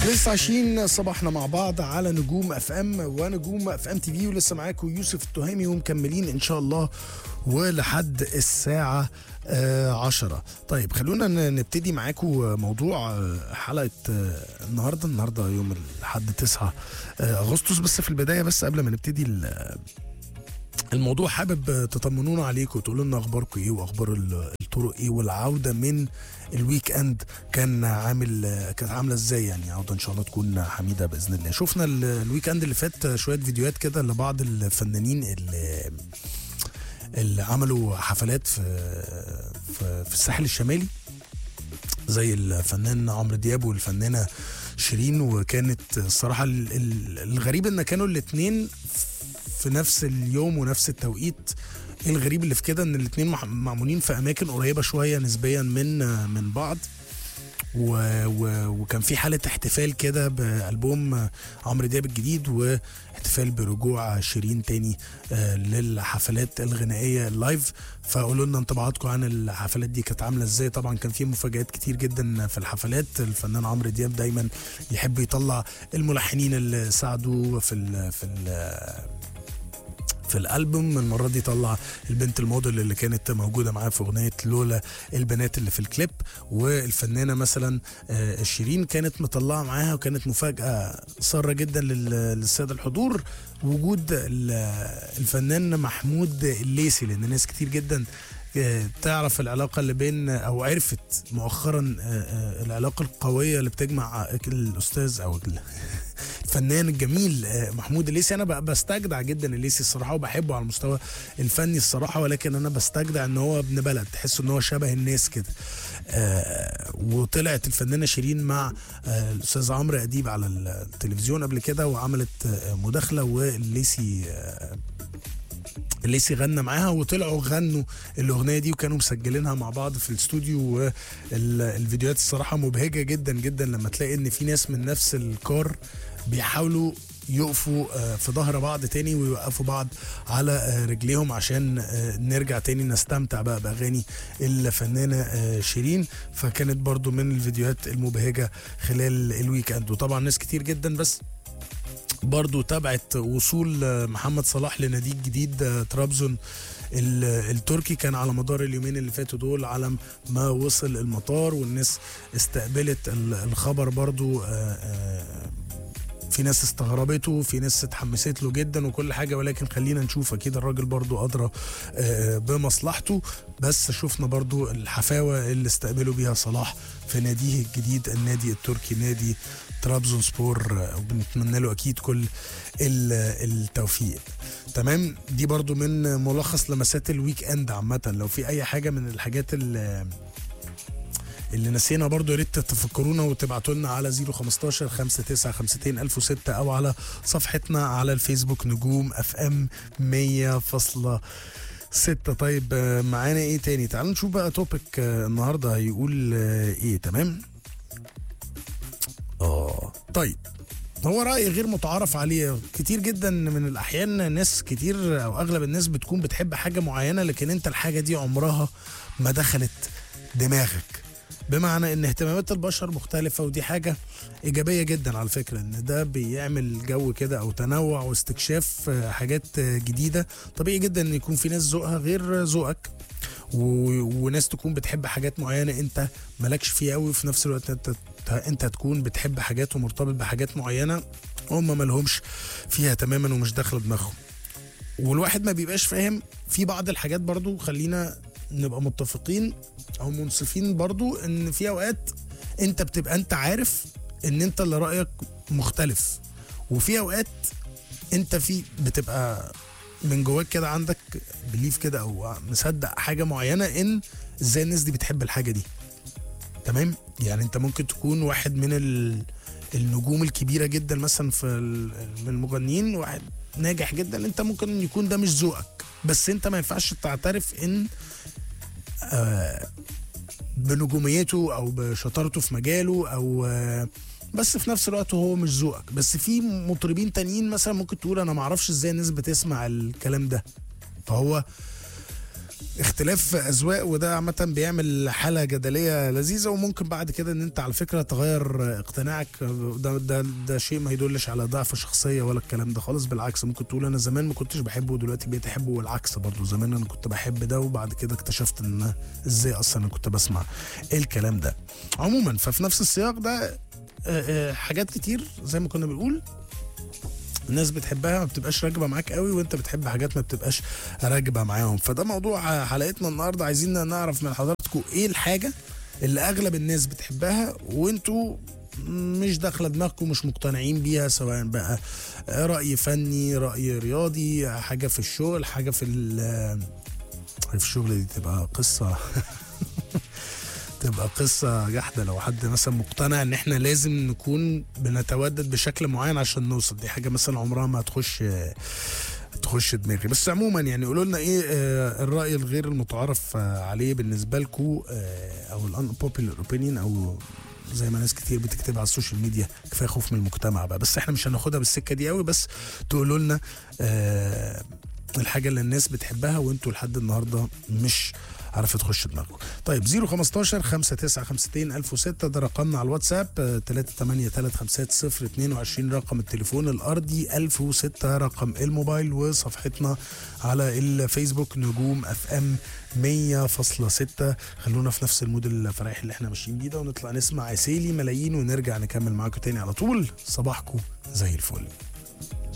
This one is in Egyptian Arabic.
لسه عايشين صباحنا مع بعض على نجوم اف ام ونجوم اف ام تي في ولسه معاكم يوسف التهامي ومكملين ان شاء الله ولحد الساعة آه عشرة طيب خلونا ن- نبتدي معاكم موضوع آه، حلقة آه، النهاردة النهاردة يوم الحد 9 آه، أغسطس بس في البداية بس قبل ما نبتدي ال- الموضوع حابب تطمنونا عليكم وتقولوا لنا اخباركم ايه واخبار ال- الطرق ايه والعوده من الويك اند كان عامل كانت عامله ازاي يعني عوده ان شاء الله تكون حميده باذن الله شفنا ال- الويك اند اللي فات شويه فيديوهات كده لبعض الفنانين اللي اللي عملوا حفلات في في, في الساحل الشمالي زي الفنان عمرو دياب والفنانه شيرين وكانت الصراحه ال- ال- الغريب ان كانوا الاثنين في نفس اليوم ونفس التوقيت ايه الغريب اللي في كده ان الاثنين معمولين في اماكن قريبه شويه نسبيا من من بعض و و وكان في حاله احتفال كده بالبوم عمرو دياب الجديد واحتفال برجوع شيرين تاني آه، للحفلات الغنائيه اللايف فقولوا لنا انطباعاتكم عن الحفلات دي كانت عامله ازاي طبعا كان في مفاجات كتير جدا في الحفلات الفنان عمرو دياب دايما يحب يطلع الملحنين اللي ساعدوه في ال في ال في الالبوم المره دي طلع البنت الموديل اللي كانت موجوده معاه في اغنيه لولا البنات اللي في الكليب والفنانه مثلا آه، شيرين كانت مطلعه معاها وكانت مفاجاه ساره جدا لل- للساده الحضور وجود ال- الفنان محمود الليثي لان ناس كتير جدا آه، تعرف العلاقه اللي بين او عرفت مؤخرا آه، آه، العلاقه القويه اللي بتجمع الاستاذ او ال- الفنان الجميل آه، محمود الليثي انا ب- بستجدع جدا الليثي الصراحه وبحبه على المستوى الفني الصراحه ولكن انا بستجدع ان هو ابن بلد تحس ان هو شبه الناس كده آه، وطلعت الفنانه شيرين مع آه، الاستاذ عمرو اديب على التلفزيون قبل كده وعملت آه، مداخله والليثي آه، الليسي غنى معاها وطلعوا غنوا الاغنيه دي وكانوا مسجلينها مع بعض في الاستوديو والفيديوهات الصراحه مبهجه جدا جدا لما تلاقي ان في ناس من نفس الكار بيحاولوا يقفوا آه، في ظهر بعض تاني ويوقفوا بعض على آه، رجليهم عشان آه، نرجع تاني نستمتع بقى باغاني الفنانه آه، شيرين فكانت برضو من الفيديوهات المبهجه خلال الويك اند وطبعا ناس كتير جدا بس برضو تابعت وصول آه، محمد صلاح لناديه الجديد آه، طرابزون ال- التركي كان على مدار اليومين اللي فاتوا دول على ما وصل المطار والناس استقبلت ال- الخبر برضو آه، آه، في ناس استغربته في ناس اتحمست له جدا وكل حاجه ولكن خلينا نشوف اكيد الراجل برضو ادرى آه، بمصلحته بس شفنا برضو الحفاوه اللي استقبلوا بيها صلاح في ناديه الجديد النادي التركي نادي طرابزون سبور آه، وبنتمنى له اكيد كل ال- التوفيق تمام دي برضو من ملخص لمسات الويك اند عامه لو في اي حاجه من الحاجات اللي اللي نسينا برضو يا ريت تفكرونا وتبعتوا لنا على 015 5952 1006 او على صفحتنا على الفيسبوك نجوم اف ام 100.6 طيب آه، معانا ايه تاني تعالوا نشوف بقى توبيك آه، النهارده هيقول آه، ايه تمام اه طيب هو رأي غير متعارف عليه كتير جدا من الأحيان ناس كتير أو أغلب الناس بتكون بتحب حاجة معينة لكن أنت الحاجة دي عمرها ما دخلت دماغك بمعنى ان اهتمامات البشر مختلفة ودي حاجة ايجابية جدا على فكرة ان ده بيعمل جو كده او تنوع واستكشاف آه، حاجات آه، جديدة طبيعي جدا ان يكون في ناس ذوقها غير ذوقك و... وناس تكون بتحب حاجات معينة انت مالكش فيها قوي وفي نفس الوقت انت انت تكون بتحب حاجات ومرتبط بحاجات معينة هم مالهمش فيها تماما ومش داخله دماغهم والواحد ما بيبقاش فاهم في بعض الحاجات برضو خلينا نبقى متفقين او منصفين برضو ان في اوقات انت بتبقى انت عارف ان انت اللي رايك مختلف وفي اوقات انت في بتبقى من جواك كده عندك بليف كده او مصدق حاجه معينه ان ازاي الناس دي بتحب الحاجه دي تمام يعني انت ممكن تكون واحد من ال... النجوم الكبيره جدا مثلا في ال- من المغنيين واحد ناجح جدا انت ممكن يكون ده مش ذوقك بس انت ما ينفعش تعترف ان آه بنجوميته او بشطارته في مجاله او آه بس في نفس الوقت هو مش ذوقك بس في مطربين تانيين مثلا ممكن تقول انا ما اعرفش ازاي الناس بتسمع الكلام ده فهو اختلاف اذواق وده عامه بيعمل حاله جدليه لذيذه وممكن بعد كده ان انت على فكره تغير اقتناعك ده ده ده شيء ما يدلش على ضعف شخصيه ولا الكلام ده خالص بالعكس ممكن تقول انا زمان ما كنتش بحبه ودلوقتي بقيت احبه والعكس برضه زمان انا كنت بحب ده وبعد كده اكتشفت ان ازاي اصلا انا كنت بسمع الكلام ده عموما ففي نفس السياق ده آه، آه، حاجات كتير زي ما كنا بنقول الناس بتحبها ما بتبقاش راكبه معاك قوي وانت بتحب حاجات ما بتبقاش راكبه معاهم فده موضوع حلقتنا النهارده عايزين نعرف من حضراتكم ايه الحاجه اللي اغلب الناس بتحبها وانتوا مش داخله دماغكم مش مقتنعين بيها سواء بقى راي فني راي رياضي حاجه في الشغل حاجه في ال- في الشغل دي تبقى قصه تبقى قصة جحدة لو حد مثلا مقتنع ان احنا لازم نكون بنتودد بشكل معين عشان نوصل دي حاجة مثلا عمرها ما هتخش تخش دماغي بس عموما يعني قولوا لنا ايه آه، الرأي الغير المتعارف آه، عليه بالنسبة لكم او الان بوبيلر اوبينيون او زي ما ناس كتير بتكتب على السوشيال ميديا كفايه خوف من المجتمع بقى بس احنا مش هناخدها بالسكه دي قوي بس تقولوا لنا آه الحاجه اللي الناس بتحبها وانتوا لحد النهارده مش عارفه تخش دماغكم طيب 015 5952 1006 ده رقمنا على الواتساب 383 رقم التليفون الارضي 1006 رقم الموبايل وصفحتنا على الفيسبوك نجوم اف ام 100.6 خلونا في نفس المود الفرايح اللي احنا ماشيين بيه ده ونطلع نسمع عسيلي ملايين ونرجع نكمل معاكم تاني على طول صباحكم زي الفل